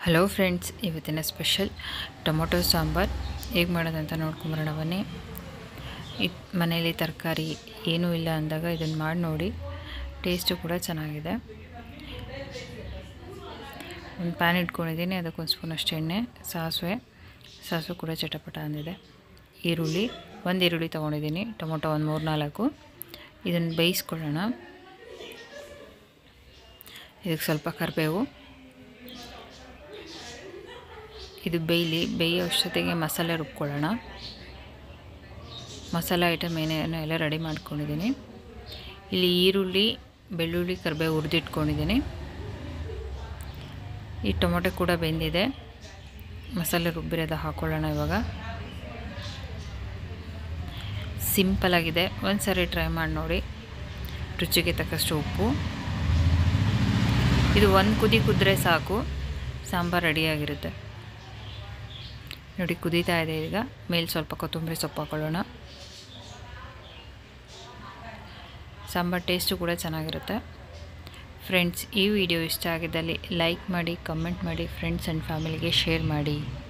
hello friends ಇವತ್ತಿನ special tomato sambar ಹೇಗೆ ಮಾಡೋದಂತ ನೋಡ್ಕೊಂಬರೋಣ ಬನ್ನಿ ಇದು ಮನೇಲಿ ತರಕಾರಿ ಏನೂ ಇಲ್ಲ ಅಂದಾಗ ಇದನ್ನು ಮಾಡಿ ನೋಡಿ ಟೇಸ್ಟು ಕೂಡ ಚೆನ್ನಾಗಿದೆ ಒಂದು ಪ್ಯಾನ್ ಇಟ್ಕೊಂಡಿದ್ದೀನಿ ಅದಕ್ಕೊಂದು ಸ್ಪೂನ್ ಅಷ್ಟು ಎಣ್ಣೆ ಸಾಸಿವೆ ಸಾಸಿವೆ ಕೂಡ ಚಟಪಟ ಅಂದಿದೆ ಈರುಳ್ಳಿ ಒಂದು ಈರುಳ್ಳಿ ತೊಗೊಂಡಿದ್ದೀನಿ ಟೊಮೊಟೊ ಒಂದು ಮೂರು ನಾಲ್ಕು ಇದನ್ನು ಬೇಯಿಸ್ಕೊಳ್ಳೋಣ ಇದಕ್ಕೆ ಸ್ವಲ್ಪ ಕರಿಬೇವು ಇದು ಬೇಯಲಿ ಬೇಯೋ ಅಷ್ಟೊತ್ತಿಗೆ ಮಸಾಲೆ ರುಬ್ಕೊಳ್ಳೋಣ ಮಸಾಲೆ ಐಟಮ್ ಏನೇನೋ ಎಲ್ಲ ರೆಡಿ ಮಾಡ್ಕೊಂಡಿದ್ದೀನಿ ಇಲ್ಲಿ ಈರುಳ್ಳಿ ಬೆಳ್ಳುಳ್ಳಿ ಕರಿಬೇವು ಹುರಿದಿಟ್ಕೊಂಡಿದ್ದೀನಿ ಈ ಟೊಮೊಟೊ ಕೂಡ ಬೆಂದಿದೆ ಮಸಾಲೆ ರುಬ್ಬಿರೋದು ಹಾಕ್ಕೊಳ್ಳೋಣ ಇವಾಗ ಸಿಂಪಲಾಗಿದೆ ಒಂದು ಸಾರಿ ಟ್ರೈ ಮಾಡಿ ನೋಡಿ ರುಚಿಗೆ ತಕ್ಕಷ್ಟು ಉಪ್ಪು ಇದು ಒಂದು ಕುದಿ ಕುದ್ರೆ ಸಾಕು ಸಾಂಬಾರು ರೆಡಿಯಾಗಿರುತ್ತೆ ನೋಡಿ ಕುದೀತಾ ಇದೆ ಈಗ ಮೇಲೆ ಸ್ವಲ್ಪ ಕೊತ್ತಂಬರಿ ಸೊಪ್ಪು ಹಾಕೊಳ್ಳೋಣ ಸಾಂಬಾರು ಟೇಸ್ಟು ಕೂಡ ಚೆನ್ನಾಗಿರುತ್ತೆ ಫ್ರೆಂಡ್ಸ್ ಈ ವಿಡಿಯೋ ಇಷ್ಟ ಆಗಿದ್ದಲ್ಲಿ ಲೈಕ್ ಮಾಡಿ ಕಮೆಂಟ್ ಮಾಡಿ ಫ್ರೆಂಡ್ಸ್ ಆ್ಯಂಡ್ ಫ್ಯಾಮಿಲಿಗೆ ಶೇರ್ ಮಾಡಿ